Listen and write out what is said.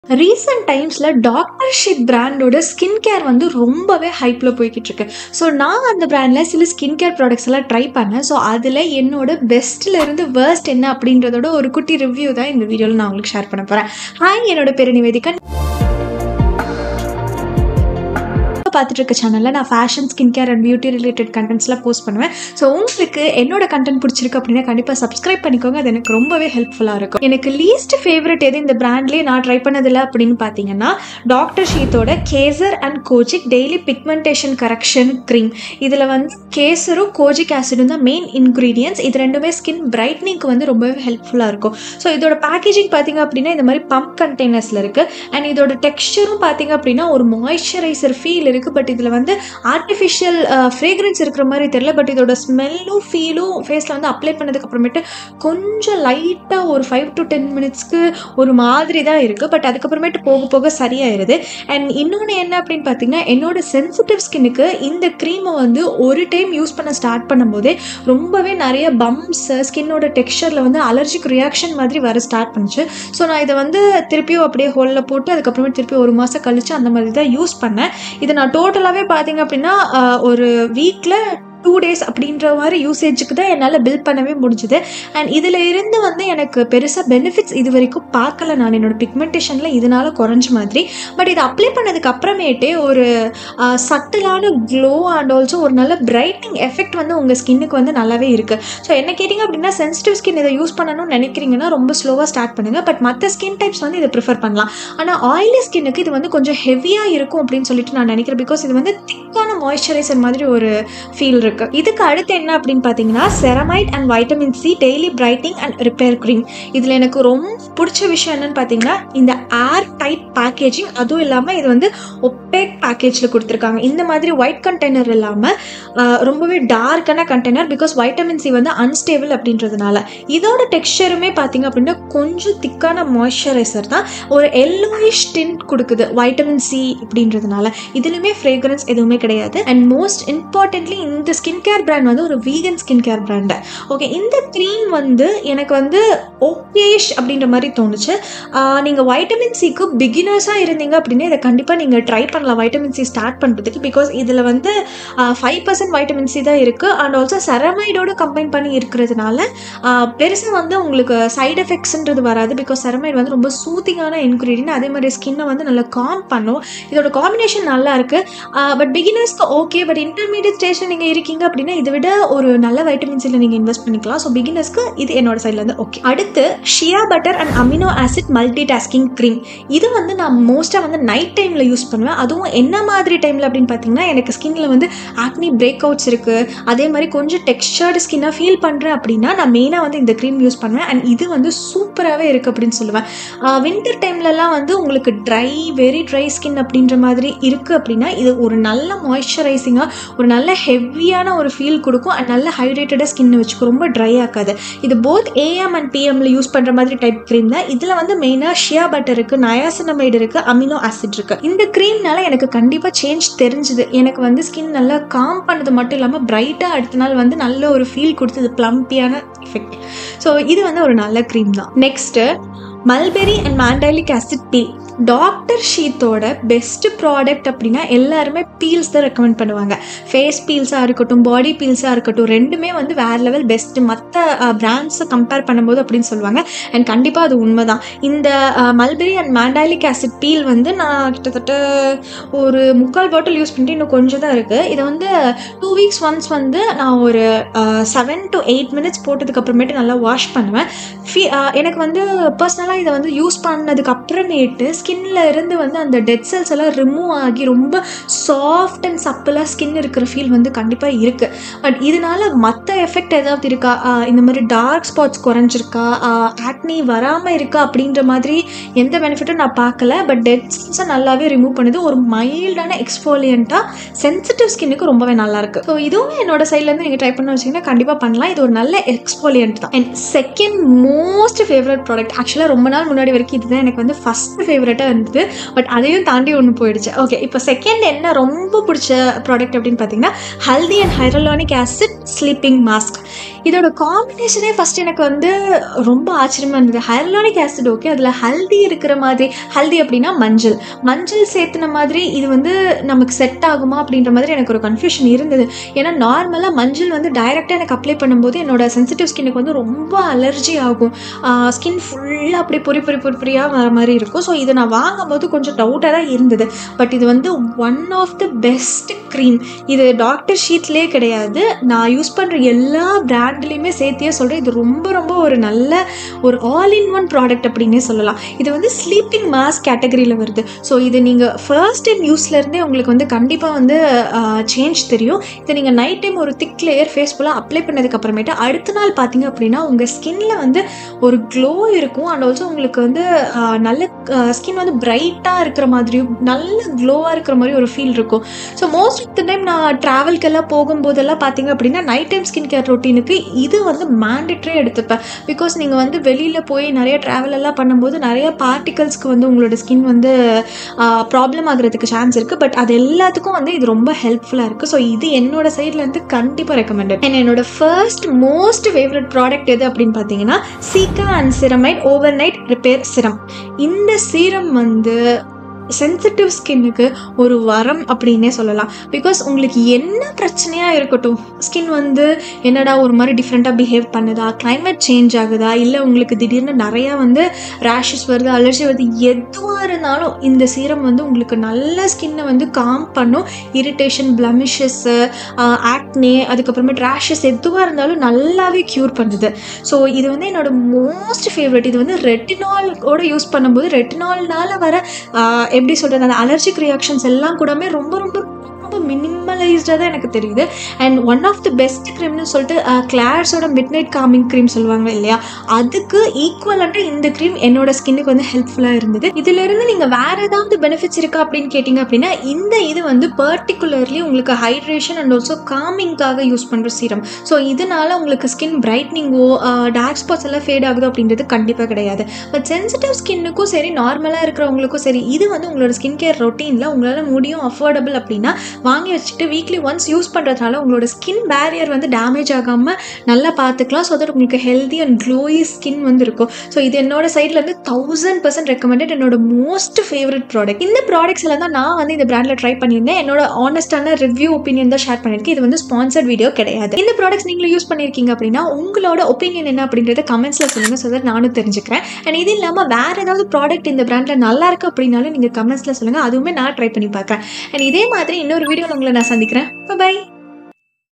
recent டைம்ஸில் doctor Sheth பிராண்டோட skin care வந்து ரொம்பவே ஹைப்பில் போய்கிட்டு இருக்கு ஸோ நான் அந்த பிராண்டில் சில ஸ்கின் கேர் ப்ராடக்ட்ஸ் எல்லாம் ட்ரை பண்ணேன் ஸோ அதில் என்னோட பெஸ்ட்டில் இருந்து வேர்ஸ்ட் என்ன அப்படின்றதோட ஒரு குட்டி ரிவ்யூ தான் இந்த வீடியோவில் நான் உங்களுக்கு ஷேர் பண்ண போகிறேன் ஹாய் என்னோட பேர் நிவேதிகா பார்த்துட்டு இருக்க சேனலில் நான் fashion skin care and beauty related கண்டென்ட்ஸ்லாம் போஸ்ட் பண்ணுவேன் ஸோ உங்களுக்கு என்னோட கண்டென்ட் பிடிச்சிருக்கு அப்படின்னா கண்டிப்பாக சப்ஸ்கிரைப் பண்ணிக்கோங்க அது எனக்கு ரொம்பவே ஹெல்ப்ஃபுல்லாக இருக்கும் எனக்கு லீஸ்ட் ஃபேவரட் எது இந்த பிராண்ட்லேயே நான் ட்ரை பண்ணதில்ல அப்படின்னு பார்த்தீங்கன்னா டாக்டர் ஷீத்தோட kesar and kojic daily pigmentation correction cream இதில் வந்து கேசரும் கோஜிக் ஆசிடும் தான் மெயின் இன்க்ரீடியன்ஸ் இது ரெண்டுமே ஸ்கின் பிரைட்னிங்க்கு வந்து ரொம்பவே ஹெல்ப்ஃபுல்லாக இருக்கும் ஸோ இதோட பேக்கேஜிங் பார்த்தீங்க அப்படின்னா இந்த மாதிரி பம்ப் கண்டெய்னர்ஸில் இருக்குது அண்ட் இதோட டெக்ஸ்டரும் பார்த்தீங்க அப்படின்னா ஒரு மாய்ஸ்சரைசர் ஃபீல் இருக்குது பட் இதில் வந்து ஆர்டிஃபிஷியல் ஃப்ரேக்ரன்ஸ் இருக்கிற மாதிரி தெரியல பட் இதோட ஸ்மெல்லும் ஃபீலும் ஃபேஸில் வந்து அப்ளை பண்ணதுக்கு அப்புறமேட்டு கொஞ்சம் லைட்டாக ஒரு ஃபைவ் டு டென் மினிட்ஸ்க்கு ஒரு மாதிரி தான் இருக்குது பட் அதுக்கப்புறமேட்டு போக போக சரியாயிருது அண்ட் இன்னொன்று என்ன அப்படின்னு பார்த்தீங்கன்னா என்னோட சென்சிட்டிவ் ஸ்கின்னுக்கு இந்த க்ரீமை வந்து ஒரு டைம் யூஸ் பண்ண ஸ்டார்ட் பண்ணும்போதே ரொம்பவே நிறைய பம்ப்ஸ் ஸ்கின்னோட டெக்ஸ்சரில் வந்து அலர்ஜிக் ரியாக்ஷன் மாதிரி வர ஸ்டார்ட் பண்ணுச்சு ஸோ நான் இதை வந்து திருப்பியும் அப்படியே ஹோலில் போட்டு அதுக்கப்புறமே திருப்பி ஒரு மாதம் கழிச்சு அந்த மாதிரி தான் யூஸ் பண்ணேன் இதை நான் டோட்டலாகவே பார்த்தீங்க அப்படின்னா ஆஹ், ஒரு வீக்கில் டூ டேஸ் அப்படின்ற மாதிரி யூசேஜுக்கு தான் என்னால் பில் பண்ணவே முடிஞ்சுது அண்ட் இதில் இருந்து வந்து எனக்கு பெருசாக பெனிஃபிட்ஸ் இது வரைக்கும் பார்க்கல நான் என்னோட பிக்மெண்டேஷனில் இதனால குறைஞ்ச மாதிரி பட் இதை அப்ளை பண்ணதுக்கு அப்புறமேட்டே ஒரு சட்டிலான க்ளோ அண்ட் ஆல்சோ ஒரு நல்ல பிரைட்னிங் எஃபெக்ட் வந்து உங்கள் ஸ்கின்னுக்கு வந்து நல்லாவே இருக்குது ஸோ என்ன கேட்டிங்க அப்படின்னா சென்சிட்டிவ் ஸ்கின் இதை யூஸ் பண்ணணும்னு நினைக்கிறீங்கன்னா ரொம்ப ஸ்லோவாக ஸ்டார்ட் பண்ணுங்கள் பட் மற்ற ஸ்கின் டைப்ஸ் வந்து இதை ப்ரிஃபர் பண்ணலாம் ஆனால் ஆயிலி ஸ்கின்னுக்கு இது வந்து கொஞ்சம் ஹெவியாக இருக்கும் அப்படின்னு சொல்லிட்டு நான் நினைக்கிறேன் பிகாஸ் இது வந்து திக்கான மாய்ஸ்சரைசர் மாதிரி ஒரு ஃபீல் இருக்கு இதுக்கு அடுத்து என்ன அப்படின்னு பார்த்தீங்கன்னா ceramide and vitamin C daily brightening and repair cream இதில் எனக்கு ரொம்ப பிடிச்ச விஷயம் என்னன்னு பார்த்தீங்கன்னா இந்த ஏர் டைட் பேக்கேஜிங் அதுவும் இல்லாமல் இது வந்து ஒப்பேக் பேக்கேஜில் கொடுத்துருக்காங்க இந்த மாதிரி ஒயிட் கண்டெய்னர் இல்லாமல் ரொம்பவே டார்க்கான கண்டெய்னர் பிகாஸ் வைட்டமின் சி வந்து அன்ஸ்டேபிள் அப்படின்றதுனால இதோட டெக்ஸ்சருமே பார்த்தீங்க அப்படின்னா கொஞ்சம் திக்கான மாய்ஸ்சரைசர் தான் ஒரு எல்லோயிஷ் டின்ட் கொடுக்குது வைட்டமின் சி அப்படின்றதுனால இதுலையுமே ஃப்ரேக்ரன்ஸ் எதுவுமே கிடையாது அண்ட் மோஸ்ட் இம்பார்ட்டன்ட்லி இந்த ஸ்கின் கேர் பிராண்ட் வந்து ஒரு vegan skin care brand okay இந்த க்ரீம் வந்து எனக்கு வந்து ஓகேஷ் அப்படின்ற மாதிரி தோணுச்சு நீங்கள் வைட்டமின் சிக்கு பிகினர்ஸாக இருந்தீங்க அப்படின்னா இதை கண்டிப்பாக நீங்கள் ட்ரை பண்ணலாம் வைட்டமின் சி ஸ்டார்ட் பண்ணுறதுக்கு பிகாஸ் இதில் வந்து ஃபைவ் பர்சன்ட் வைட்டமின் சி தான் இருக்குது அண்ட் ஆல்சோ செரமைடோடு கம்பைன் பண்ணி இருக்கிறதுனால பெருசாக வந்து உங்களுக்கு சைடு எஃபெக்ட்ஸ்ன்றது வராது பிகாஸ் செரமைட் வந்து ரொம்ப சூத்திங்கான இன்க்ரீடியன்ட் அதே மாதிரி ஸ்கின்னை வந்து நல்லா காம் பண்ணும் இதோட காம்பினேஷன் நல்லா இருக்குது பட் பிகினர்ஸ்க்கு ஓகே பட் இன்டர்மீடியட் ஸ்டேஜில் நீங்கள் இருக்கீங்க அப்படின்னா இதை விட ஒரு நல்ல வைட்டமின்ஸில் நீங்கள் இன்வெஸ்ட் பண்ணிக்கலாம் ஸோ பிகினர்ஸ்க்கு இது என்னோட சைடில் வந்து ஓகே அடுத்து shea butter and amino acid multi tasking cream இது வந்து நான் மோஸ்ட்டாக வந்து நைட் டைமில் யூஸ் பண்ணுவேன் அதுவும் என்ன மாதிரி டைமில் அப்படின்னு பார்த்தீங்கன்னா எனக்கு ஸ்கின்ல வந்து ஆக்னி பிரேக் அவுட்ஸ் இருக்குது அதே மாதிரி கொஞ்சம் டெக்ஸ்டர்டு ஸ்கின்னாக ஃபீல் பண்ணுறேன் அப்படின்னா நான் மெயினாக வந்து இந்த க்ரீம் யூஸ் பண்ணுவேன் அண்ட் இது வந்து சூப்பராகவே இருக்குது அப்படின்னு சொல்லுவேன் வின்டர் டைம்லலாம் வந்து உங்களுக்கு ட்ரை வெரி ட்ரை ஸ்கின் அப்படின்ற மாதிரி இருக்குது அப்படின்னா இது ஒரு நல்ல மாய்ஸ்சரைசிங்காக ஒரு நல்ல ஹெவியான ஒரு ஃபீல் கொடுக்கும் அண்ட் நல்ல ஹைட்ரேட்டடாக ஸ்கின் வச்சுக்கும் ரொம்ப ட்ரை ஆக்காது இது போத் ஏஎம் அண்ட் பிஎம்ல யூஸ் பண்ணுற மாதிரி டைப் க்ரீம் தான் இதில் வந்து மெயினாக ஷியா பட்டர் இருக்குது நயாசினமைடு இருக்குது அமினோ ஆசிட் இருக்குது இந்த க்ரீம்னால எனக்கு கண்டிப்பாக சேஞ்ச் தெரிஞ்சுது எனக்கு வந்து ஸ்கின் நல்லா காம் பண்ணது மட்டும் இல்லாமல் பிரைட்டாக அடுத்த நாள் வந்து நல்ல ஒரு ஃபீல் கொடுத்தது ப்ளம்பியான எஃபெக்ட் ஸோ இது வந்து ஒரு நல்ல க்ரீம் தான் next mulberry and mandelic acid peel doctor ஷீத்தோட பெஸ்ட் ப்ராடக்ட் அப்படின்னா எல்லாருமே பீல்ஸ் தான் ரெக்கமெண்ட் பண்ணுவாங்க ஃபேஸ் பீல்ஸாக இருக்கட்டும் பாடி பீல்ஸாக இருக்கட்டும் ரெண்டுமே வந்து வேறு லெவல் பெஸ்ட்டு மற்ற பிராண்ட்ஸை கம்பேர் பண்ணும்போது அப்படின்னு சொல்லுவாங்க அண்ட் கண்டிப்பாக அது உண்மை தான் இந்த mulberry and mandelic acid peel வந்து நான் கிட்டத்தட்ட ஒரு முக்கால் பாட்டில் யூஸ் பண்ணிட்டு இன்னும் கொஞ்சம் தான் இருக்குது இதை வந்து டூ வீக்ஸ் ஒன்ஸ் வந்து நான் ஒரு செவன் டு எயிட் மினிட்ஸ் போட்டதுக்கு அப்புறமேட்டு நல்லா வாஷ் பண்ணுவேன் ஃபீ எனக்கு வந்து பர்சனலாக இதை வந்து யூஸ் பண்ணதுக்கு அப்புறமேட்டு ஸ்கின்ல இருந்து வந்து அந்த டெட் செல்ஸ் எல்லாம் ரிமூவ் ஆகி ரொம்ப சாஃப்ட் அண்ட் சப்பிளாக ஸ்கின் இருக்கிற ஃபீல் வந்து கண்டிப்பாக இருக்குது பட் இதனால மற்ற எஃபெக்ட் ஏதாவது இருக்கா ஆஹ் இந்த மாதிரி டார்க் ஸ்பாட்ஸ் குறைஞ்சிருக்கா ஆக்னி வராமல் இருக்கா அப்படின்ற மாதிரி எந்த பெனிஃபிட்டும் நான் பார்க்கல பட் டெட் செல்ஸை நல்லாவே ரிமூவ் பண்ணுது ஒரு மைல்டான எக்ஸ்போலியண்ட்டாக சென்சிட்டிவ் ஸ்கின்னுக்கு ரொம்பவே நல்லா இருக்கு ஸோ இதுவும் என்னோட சைட்லேருந்து நீங்கள் ட்ரை பண்ண வச்சிங்கன்னா கண்டிப்பாக பண்ணலாம் இது ஒரு நல்ல எக்ஸ்போலியன்ட் தான் and second most favourite product ஆக்சுவலாக ரொம்ப நாள் முன்னாடி வரைக்கும் இதுதான் எனக்கு வந்து ஃபஸ்ட் ஃபேவரட்டாக இருந்தது பட் அதையும் தாண்டி ஒன்று போயிடுச்சு ஓகே இப்போ செகண்ட் என்ன ரொம்ப பிடிச்ச ப்ராடக்ட் அப்படின்னு பார்த்தீங்கன்னா haldi and hyaluronic acid sleeping mask இதோட காம்பினேஷனே ஃபர்ஸ்ட் எனக்கு வந்து ரொம்ப ஆச்சரியமா இருந்தது ஹைலோனிக் ஆசிட் ஓகே அதில் ஹல்தி இருக்கிற மாதிரி ஹல்தி அப்படின்னா மஞ்சள் மஞ்சள் சேர்த்துன மாதிரி இது வந்து நமக்கு செட் ஆகுமா அப்படின்ற மாதிரி எனக்கு ஒரு கன்ஃபியூஷன் இருந்தது ஏன்னா நார்மலாக மஞ்சள் வந்து டைரெக்டாக எனக்கு அப்ளை பண்ணும்போது என்னோட சென்சிட்டிவ் ஸ்கின்னுக்கு வந்து ரொம்ப அலர்ஜி ஆகும் ஸ்கின் ஃபுல்லாக அப்படி பொறி பொறி பொறி பொறியாக வர மாதிரி இருக்கும் ஸோ இதை நான் வாங்கும்போது கொஞ்சம் டவுட்டாக தான் இருந்தது பட் இது வந்து one of the best cream இது டாக்டர் ஷீட்லேயே கிடையாது நான் யூஸ் பண்ணுற எல்லா பிராண்ட்லேயுமே சேர்த்தியே சொல்கிறேன் இது ரொம்ப ரொம்ப ஒரு நல்ல ஒரு ஆல் இன் ஒன் ப்ராடக்ட் அப்படின்னே சொல்லலாம் இது வந்து ஸ்லீப்பிங் மாஸ் கேட்டகரியில் வருது ஸோ இது நீங்கள் ஃபர்ஸ்ட் டைம் யூஸ்லேருந்தே உங்களுக்கு வந்து கண்டிப்பாக வந்து சேஞ்ச் தெரியும் இதை நீங்கள் நைட் டைம் ஒரு திக் லேயர் ஃபேஸ் ஃபுல்லாக அப்ளை பண்ணதுக்கு அப்புறமேட்டு அடுத்த நாள் பார்த்தீங்க அப்படின்னா உங்கள் ஸ்கின்ல வந்து ஒரு க்ளோ இருக்கும் அண்ட் ஆல்சோ உங்களுக்கு வந்து ஆஹ், நல்ல ஸ்கின் வந்து பிரைட்டாக இருக்கிற மாதிரியும் நல்ல க்ளோவாக இருக்கிற மாதிரி ஒரு ஃபீல் இருக்கும் so most of the time நான் ட்ராவல்க்கெல்லாம் போகும்போதெல்லாம் பார்த்தீங்க அப்படின்னா நைட் டைம் ஸ்கின் கேர் ரொட்டீனுக்கு இது வந்து மேண்டட்ரி எடுத்துப்பேன் பிகாஸ் நீங்கள் வந்து வெளியில் போய் நிறைய ட்ராவல் எல்லாம் பண்ணும்போது நிறைய பார்ட்டிகல்ஸ்க்கு வந்து உங்களோட ஸ்கின் வந்து ப்ராப்ளம் ஆகுறதுக்கு சான்ஸ் இருக்குது பட் அது எல்லாத்துக்கும் வந்து இது ரொம்ப ஹெல்ப்ஃபுல்லாக இருக்குது ஸோ இது என்னோட சைட்லேருந்து கண்டிப்பாக ரெக்கமெண்டட் அண்ட் என்னோட ஃபர்ஸ்ட் மோஸ்ட் ஃபேவரட் ப்ராடக்ட் எது அப்படின்னு பார்த்தீங்கன்னா cica and ceramide overnight repair serum இந்த சீரம் வந்து சென்சிட்டிவ் ஸ்கின்னுக்கு ஒரு வரம் அப்படின்னே சொல்லலாம் பிகாஸ் உங்களுக்கு என்ன பிரச்சனையாக இருக்கட்டும் ஸ்கின் வந்து என்னடா ஒரு மாதிரி டிஃப்ரெண்ட்டாக பிஹேவ் பண்ணுதா climate சேஞ்ச் ஆகுதா இல்லை உங்களுக்கு திடீர்னு நிறையா வந்து ரேஷஸ் வருது அலர்ஜி வருது எதுவாக இருந்தாலும் இந்த சீரம் வந்து உங்களுக்கு நல்ல ஸ்கின்னை வந்து காம் பண்ணும் இரிட்டேஷன் பிளமிஷஸ்ஸு ஆக்னே அதுக்கப்புறமேட்டு ரேஷஸ் எதுவாக இருந்தாலும் நல்லாவே க்யூர் பண்ணுது ஸோ இது வந்து என்னோட மோஸ்ட் ஃபேவரட் இது வந்து ரெட்டினாலோட யூஸ் பண்ணும்போது ரெட்டினால்னால வர ஆஹ், எப்படி சொல்கிறது அந்த அலர்ஜிக் ரியாக்ஷன்ஸ் எல்லாம் கூடமே ரொம்ப ரொம்ப ரொம்ப மினிமலைஸ்டாக தான் எனக்கு தெரியுது and one of the best க்ரீம்னு சொல்லிட்டு கிளார்ஸோட மிட் நைட் காமிங் க்ரீம் சொல்லுவாங்க இல்லையா அதுக்கு ஈக்குவலண்ட்டாக இந்த க்ரீம் என்னோட ஸ்கின்னுக்கு வந்து ஹெல்ப்ஃபுல்லாக இருந்தது இதிலிருந்து நீங்கள் வேற ஏதாவது பெனிஃபிட்ஸ் இருக்கா அப்படின்னு கேட்டிங்க அப்படின்னா இந்த இது வந்து பர்டிகுலர்லி உங்களுக்கு ஹைட்ரேஷன் அண்ட் ஆல்சோ காமிங்காக யூஸ் பண்ணுற சீரம் ஸோ இதனால உங்களுக்கு ஸ்கின் பிரைட்னிங்கோ டார்க் ஸ்பாட்ஸ் எல்லாம் ஃபேட் ஆகுது அப்படின்றது கண்டிப்பாக கிடையாது பட் சென்சிட்டிவ் ஸ்கின்னுக்கும் சரி நார்மலாக இருக்கிறவங்களுக்கும் சரி இது வந்து உங்களோட ஸ்கின் கேர் ரொட்டீனில் உங்களால் முடியும் அஃபோர்டபுள் அப்படின்னா வாங்கி வச்சுட்டு வீக்லி ஒன்ஸ் யூஸ் பண்ணுறதுனால உங்களோட ஸ்கின் பேரியர் வந்து டேமேஜ் ஆகாமல் நல்லா பார்த்துக்கலாம் ஸோ தட் உங்களுக்கு ஹெல்தி அண்ட் க்ளோயி ஸ்கின் வந்து இருக்கும் ஸோ இது என்னோட சைட்லேருந்து தௌசண்ட் பர்சன்ட் ரெக்கமெண்டட் என்னோட மோஸ்ட் ஃபேவரட் ப்ராடக்ட் இந்த ப்ராடக்ட்ஸ் எல்லாம் தான் நான் வந்து இந்த பிராண்டில் ட்ரை பண்ணியிருந்தேன் என்னோட ஆனஸ்டான ரிவ்யூ ஒப்பீனியன் தான் ஷேர் பண்ணியிருக்கேன் இது வந்து ஸ்பான்சர்ட் வீடியோ கிடையாது இந்த ப்ராடக்ட்ஸ் நீங்களும் யூஸ் பண்ணியிருக்கீங்க அப்படின்னா உங்களோட ஒப்பீனியன் என்ன அப்படின்றத கமெண்ட்ஸில் சொல்லுங்கள் ஸோ தட் நானும் தெரிஞ்சுக்கிறேன் அண்ட் இது இல்லாமல் வேறு ஏதாவது ப்ராடக்ட் இந்த பிராண்டில் நல்லா இருக்கு அப்படின்னாலும் நீங்கள் கமெண்ட்ஸில் சொல்லுங்கள் அதுவுமே நான் ட்ரை பண்ணி பார்க்குறேன் அண்ட் இதே மாதிரி இன்னொரு வீடியோவில் உங்களை நான் சந்திக்கிறேன் பை